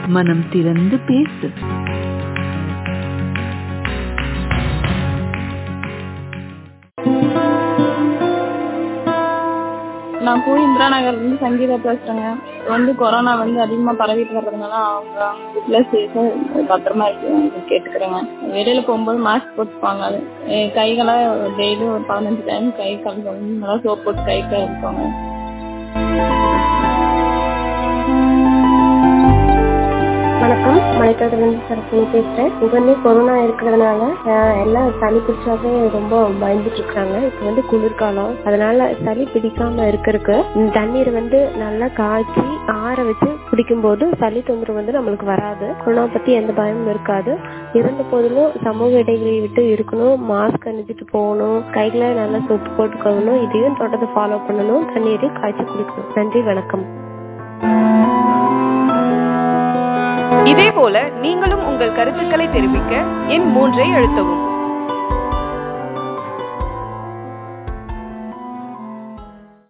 மனம் திறந்து பேசு நான் போய் இந்திரா நகர்ல இருந்து சங்கீதா பேசுறேங்க இப்போ வந்து கொரோனா வந்து அதிகமா பரவிட்டு வர்றதுனால அவங்க அவங்க வீட்டுல சேஃபா பத்திரமா இருக்கு கேட்டுக்கிறேங்க வெளியில போகும்போது மாஸ்க் போட்டுப்பாங்க அது என் கைகளை டெய்லி ஒரு பதினஞ்சு டைம் கை கழுவணும் நல்லா சோப் போட்டு கை கழுவிப்பாங்க வணக்கம் மலைக்காட்டிலிருந்து சரஸ்வதி பேசுறேன் இங்க வந்து கொரோனா இருக்கிறதுனால அஹ், எல்லாம் சளி பிடிச்சாவே ரொம்ப பயந்துட்டு இருக்காங்க இப்ப வந்து குளிர்காலம் அதனால சளி பிடிக்காம இருக்கிறதுக்கு இந்த தண்ணீரை வந்து நல்லா காய்ச்சி ஆற வச்சு குடிக்கும்போது சளி தொந்தரவு வந்து நம்மளுக்கு வராது கொரோனா பத்தி எந்த பயமும் இருக்காது இருந்த போதிலும் சமூக இடைவெளி விட்டு இருக்கணும் மாஸ்க் அணிஞ்சிட்டு போகணும் கைகளை நல்லா சோப்பு போட்டு கழுவணும் இதையும் தொடர்ந்து ஃபாலோ பண்ணணும் தண்ணீரை காய்ச்சி குடிக்கணும் நன்றி வணக்கம் இதேபோல நீங்களும் உங்கள் கருத்துக்களை தெரிவிக்க எண் மூன்றை அழுத்தவும்